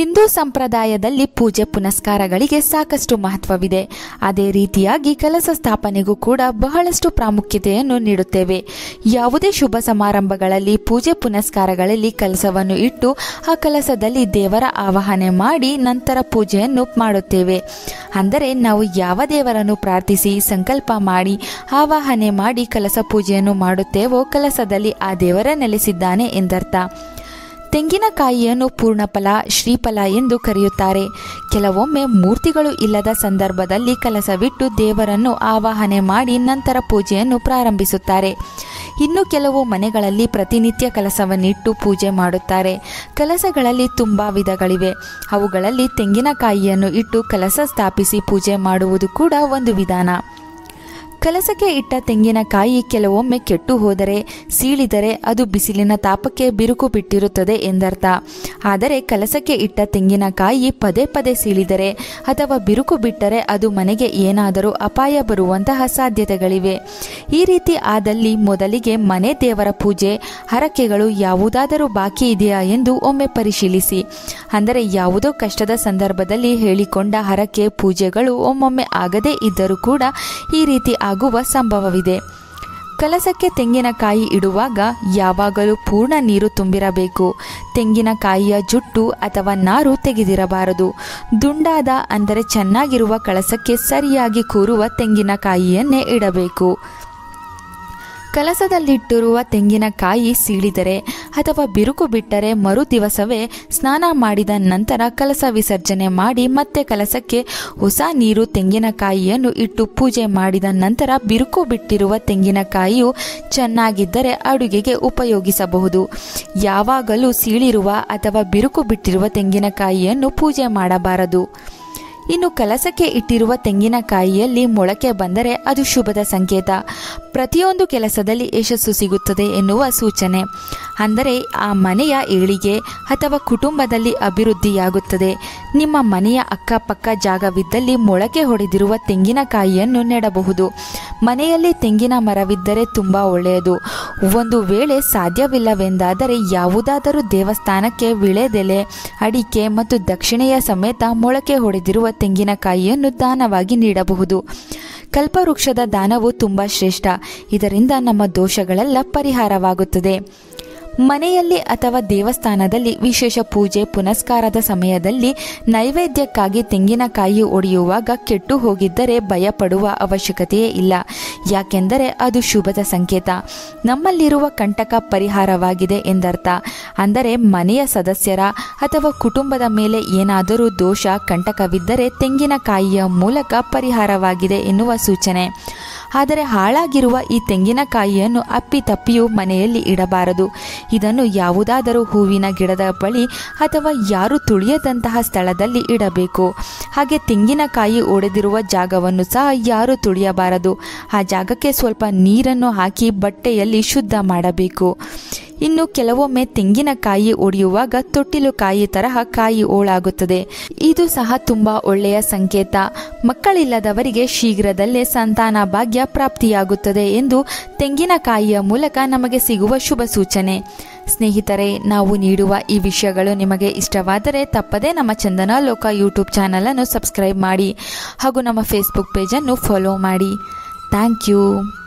ಹಿಂದೂ ಸಂಪ್ರದಾಯದಲ್ಲಿ ಪೂಜೆ ಪುನಸ್ಕಾರಗಳಿಗೆ ಸಾಕಷ್ಟು ಮಹತ್ವವಿದೆ ಅದೇ ರೀತಿಯಾಗಿ ಕಲಶ ಸ್ಥಾಪನೆಗೂ ಕೂಡ ಬಹಳಷ್ಟು ಪ್ರಾಮುಖ್ಯತೆಯನ್ನು ನೀಡುತ್ತೇವೆ ಯಾವುದೇ ಶುಭ ಸಮಾರಂಭಗಳಲ್ಲಿ ಪೂಜೆ ಪುನಸ್ಕಾರಗಳಲ್ಲಿ ಕಲಸವನ್ನು ಇಟ್ಟು ಆ ಕಲಸದಲ್ಲಿ ದೇವರ ಆವಾಹನೆ ಮಾಡಿ ನಂತರ ಪೂಜೆಯನ್ನು ಮಾಡುತ್ತೇವೆ ಅಂದರೆ ನಾವು ಯಾವ ದೇವರನ್ನು ಪ್ರಾರ್ಥಿಸಿ ಸಂಕಲ್ಪ ಮಾಡಿ ಆವಾಹನೆ ಮಾಡಿ ಕಲಸ ಪೂಜೆಯನ್ನು ಮಾಡುತ್ತೇವೋ ಕಲಸದಲ್ಲಿ ಆ ದೇವರ ನೆಲೆಸಿದ್ದಾನೆ ಎಂದರ್ಥ ತೆಂಗಿನಕಾಯಿಯನ್ನು ಪೂರ್ಣಫಲ ಶ್ರೀಫಲ ಎಂದು ಕರೆಯುತ್ತಾರೆ ಕೆಲವೊಮ್ಮೆ ಮೂರ್ತಿಗಳು ಇಲ್ಲದ ಸಂದರ್ಭದಲ್ಲಿ ಕಲಸವಿಟ್ಟು ದೇವರನ್ನು ಆವಾಹನೆ ಮಾಡಿ ನಂತರ ಪೂಜೆಯನ್ನು ಪ್ರಾರಂಭಿಸುತ್ತಾರೆ ಇನ್ನು ಕೆಲವು ಮನೆಗಳಲ್ಲಿ ಪ್ರತಿನಿತ್ಯ ಕಲಸವನ್ನಿಟ್ಟು ಪೂಜೆ ಮಾಡುತ್ತಾರೆ ಕಲಸಗಳಲ್ಲಿ ತುಂಬ ವಿಧಗಳಿವೆ ಅವುಗಳಲ್ಲಿ ತೆಂಗಿನಕಾಯಿಯನ್ನು ಇಟ್ಟು ಕಲಸ ಸ್ಥಾಪಿಸಿ ಪೂಜೆ ಮಾಡುವುದು ಕೂಡ ಒಂದು ವಿಧಾನ ಕಲಸಕ್ಕೆ ಇಟ್ಟ ತೆಂಗಿನಕಾಯಿ ಕೆಲವೊಮ್ಮೆ ಕೆಟ್ಟು ಹೋದರೆ ಸೀಳಿದರೆ ಅದು ಬಿಸಿಲಿನ ತಾಪಕ್ಕೆ ಬಿರುಕು ಬಿಟ್ಟಿರುತ್ತದೆ ಎಂದರ್ಥ ಆದರೆ ಕಲಸಕ್ಕೆ ಇಟ್ಟ ತೆಂಗಿನಕಾಯಿ ಪದೇ ಪದೇ ಸೀಳಿದರೆ ಅಥವಾ ಬಿರುಕು ಬಿಟ್ಟರೆ ಅದು ಮನೆಗೆ ಏನಾದರೂ ಅಪಾಯ ಬರುವಂತಹ ಸಾಧ್ಯತೆಗಳಿವೆ ಈ ರೀತಿ ಆದಲ್ಲಿ ಮೊದಲಿಗೆ ಮನೆ ದೇವರ ಪೂಜೆ ಹರಕೆಗಳು ಯಾವುದಾದರೂ ಬಾಕಿ ಇದೆಯಾ ಎಂದು ಒಮ್ಮೆ ಪರಿಶೀಲಿಸಿ ಅಂದರೆ ಯಾವುದೋ ಕಷ್ಟದ ಸಂದರ್ಭದಲ್ಲಿ ಹೇಳಿಕೊಂಡ ಹರಕೆ ಪೂಜೆಗಳು ಒಮ್ಮೊಮ್ಮೆ ಆಗದೇ ಇದ್ದರೂ ಕೂಡ ಈ ರೀತಿ ಆಗುವ ಸಂಭವವಿದೆ ಕಲಸಕ್ಕೆ ತೆಂಗಿನಕಾಯಿ ಇಡುವಾಗ ಯಾವಾಗಲೂ ಪೂರ್ಣ ನೀರು ತುಂಬಿರಬೇಕು ತೆಂಗಿನಕಾಯಿಯ ಜುಟ್ಟು ಅಥವಾ ನಾರು ತೆಗೆದಿರಬಾರದು ದುಂಡಾದ ಅಂದರೆ ಚೆನ್ನಾಗಿರುವ ಕಳಸಕ್ಕೆ ಸರಿಯಾಗಿ ಕೂರುವ ತೆಂಗಿನಕಾಯಿಯನ್ನೇ ಇಡಬೇಕು ಕಲಸದಲ್ಲಿಟ್ಟಿರುವ ತೆಂಗಿನಕಾಯಿ ಸೀಳಿದರೆ ಅಥವಾ ಬಿರುಕು ಬಿಟ್ಟರೆ ಮರು ದಿವಸವೇ ಸ್ನಾನ ಮಾಡಿದ ನಂತರ ಕಲಸ ವಿಸರ್ಜನೆ ಮಾಡಿ ಮತ್ತೆ ಕಲಸಕ್ಕೆ ಹೊಸ ನೀರು ತೆಂಗಿನಕಾಯಿಯನ್ನು ಇಟ್ಟು ಪೂಜೆ ಮಾಡಿದ ನಂತರ ಬಿರುಕು ಬಿಟ್ಟಿರುವ ತೆಂಗಿನಕಾಯಿಯು ಚೆನ್ನಾಗಿದ್ದರೆ ಅಡುಗೆಗೆ ಉಪಯೋಗಿಸಬಹುದು ಯಾವಾಗಲೂ ಸೀಳಿರುವ ಅಥವಾ ಬಿರುಕು ಬಿಟ್ಟಿರುವ ತೆಂಗಿನಕಾಯಿಯನ್ನು ಪೂಜೆ ಮಾಡಬಾರದು ಇನ್ನು ಕಲಸಕ್ಕೆ ಇಟ್ಟಿರುವ ತೆಂಗಿನಕಾಯಿಯಲ್ಲಿ ಮೊಳಕೆ ಬಂದರೆ ಅದು ಶುಭದ ಸಂಕೇತ ಪ್ರತಿಯೊಂದು ಕೆಲಸದಲ್ಲಿ ಯಶಸ್ಸು ಸಿಗುತ್ತದೆ ಎನ್ನುವ ಸೂಚನೆ ಅಂದರೆ ಆ ಮನೆಯ ಏಳಿಗೆ ಅಥವಾ ಕುಟುಂಬದಲ್ಲಿ ಅಭಿವೃದ್ಧಿಯಾಗುತ್ತದೆ ನಿಮ್ಮ ಮನೆಯ ಅಕ್ಕಪಕ್ಕ ಜಾಗವಿದ್ದಲ್ಲಿ ಮೊಳಕೆ ಹೊಡೆದಿರುವ ತೆಂಗಿನಕಾಯಿಯನ್ನು ನೆಡಬಹುದು ಮನೆಯಲ್ಲಿ ತೆಂಗಿನ ಮರವಿದ್ದರೆ ತುಂಬ ಒಳ್ಳೆಯದು ಒಂದು ವೇಳೆ ಸಾಧ್ಯವಿಲ್ಲವೆಂದಾದರೆ ಯಾವುದಾದರೂ ದೇವಸ್ಥಾನಕ್ಕೆ ವಿಳೆದೆಲೆ ಅಡಿಕೆ ಮತ್ತು ದಕ್ಷಿಣೆಯ ಸಮೇತ ಮೊಳಕೆ ಹೊಡೆದಿರುವ ತೆಂಗಿನಕಾಯಿಯನ್ನು ದಾನವಾಗಿ ನೀಡಬಹುದು ಕಲ್ಪವೃಕ್ಷದ ದಾನವು ತುಂಬ ಶ್ರೇಷ್ಠ ಇದರಿಂದ ನಮ್ಮ ದೋಷಗಳೆಲ್ಲ ಪರಿಹಾರವಾಗುತ್ತದೆ ಮನೆಯಲ್ಲಿ ಅಥವಾ ದೇವಸ್ಥಾನದಲ್ಲಿ ವಿಶೇಷ ಪೂಜೆ ಪುನಸ್ಕಾರದ ಸಮಯದಲ್ಲಿ ನೈವೇದ್ಯಕ್ಕಾಗಿ ತೆಂಗಿನಕಾಯಿ ಒಡೆಯುವಾಗ ಕೆಟ್ಟು ಹೋಗಿದ್ದರೆ ಭಯಪಡುವ ಅವಶ್ಯಕತೆಯೇ ಇಲ್ಲ ಯಾಕೆಂದರೆ ಅದು ಶುಭದ ಸಂಕೇತ ನಮ್ಮಲ್ಲಿರುವ ಕಂಟಕ ಪರಿಹಾರವಾಗಿದೆ ಎಂದರ್ಥ ಅಂದರೆ ಮನೆಯ ಸದಸ್ಯರ ಅಥವಾ ಕುಟುಂಬದ ಮೇಲೆ ಏನಾದರೂ ದೋಷ ಕಂಟಕವಿದ್ದರೆ ತೆಂಗಿನಕಾಯಿಯ ಮೂಲಕ ಪರಿಹಾರವಾಗಿದೆ ಎನ್ನುವ ಸೂಚನೆ ಆದರೆ ಹಾಳಾಗಿರುವ ಈ ತೆಂಗಿನಕಾಯಿಯನ್ನು ಅಪ್ಪಿತಪ್ಪಿಯೂ ಮನೆಯಲ್ಲಿ ಇಡಬಾರದು ಇದನ್ನು ಯಾವುದಾದರೂ ಹೂವಿನ ಗಿಡದ ಬಳಿ ಅಥವಾ ಯಾರು ತುಳಿಯದಂತಹ ಸ್ಥಳದಲ್ಲಿ ಇಡಬೇಕು ಹಾಗೆ ತೆಂಗಿನಕಾಯಿ ಒಡೆದಿರುವ ಜಾಗವನ್ನು ಸಹ ಯಾರು ತುಳಿಯಬಾರದು ಆ ಜಾಗಕ್ಕೆ ಸ್ವಲ್ಪ ನೀರನ್ನು ಹಾಕಿ ಬಟ್ಟೆಯಲ್ಲಿ ಶುದ್ಧ ಮಾಡಬೇಕು ಇನ್ನು ಕೆಲವೊಮ್ಮೆ ತೆಂಗಿನಕಾಯಿ ಒಡೆಯುವಾಗ ತೊಟ್ಟಿಲು ಕಾಯಿ ತರಹ ಕಾಯಿ ಓಳಾಗುತ್ತದೆ ಇದು ಸಹ ತುಂಬಾ ಒಳ್ಳೆಯ ಸಂಕೇತ ಮಕ್ಕಳಿಲ್ಲದವರಿಗೆ ಶೀಘ್ರದಲ್ಲೇ ಸಂತಾನ ಭಾಗ್ಯ ಪ್ರಾಪ್ತಿಯಾಗುತ್ತದೆ ಎಂದು ತೆಂಗಿನಕಾಯಿಯ ಮೂಲಕ ನಮಗೆ ಸಿಗುವ ಶುಭ ಸೂಚನೆ ಸ್ನೇಹಿತರೆ ನಾವು ನೀಡುವ ಈ ವಿಷಯಗಳು ನಿಮಗೆ ಇಷ್ಟವಾದರೆ ತಪ್ಪದೇ ನಮ್ಮ ಚಂದನ ಲೋಕ ಯೂಟ್ಯೂಬ್ ಚಾನಲನ್ನು ಸಬ್ಸ್ಕ್ರೈಬ್ ಮಾಡಿ ಹಾಗೂ ನಮ್ಮ ಫೇಸ್ಬುಕ್ ಪೇಜನ್ನು ಫಾಲೋ ಮಾಡಿ ಥ್ಯಾಂಕ್ ಯು